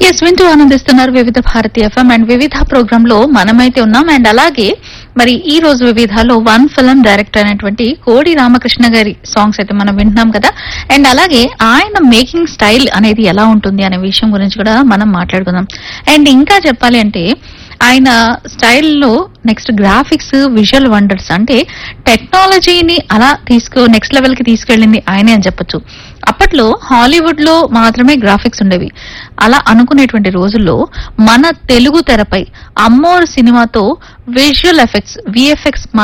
yes వింటూ ఆనందిస్తున్నారు Vividh Bharati FM and వివిధ ప్రోగ్రామ్ లో మనమైతే ఉన్నాం అండ్ అలాగే మరి ఈ రోజు వివిధలో వన్ ఫిల్మ్ డైరెక్టర్ అయినటువంటి కోడి రామకృష్ణ గారి సాంగ్స్ అయితే మనం వింటున్నాం కదా అండ్ అలాగే ఆయన మేకింగ్ స్టైల్ అనేది ఎలా ఉంటుంది అనే విషయం గురించి కూడా మనం మాట్లాడుకుందాం అండ్ ఇంకా చెప్పాలి అంటే ఆయన స్టైల్లో నెక్స్ట్ గ్రాఫిక్స్ విజువల్ వండర్స్ అంటే టెక్నాలజీని అలా తీసుకు నెక్స్ట్ లెవెల్ కి తీసుకెళ్ళింది ఆయనే అని చెప్పొచ్చు అప్పట్లో హాలీవుడ్ లో మాత్రమే గ్రాఫిక్స్ ఉండేవి అలా అనుకునేటువంటి రోజుల్లో మన తెలుగు తెరపై అమ్మోర్ సినిమాతో విజువల్ ఎఫెక్ట్స్ విఎఫ్ఎక్స్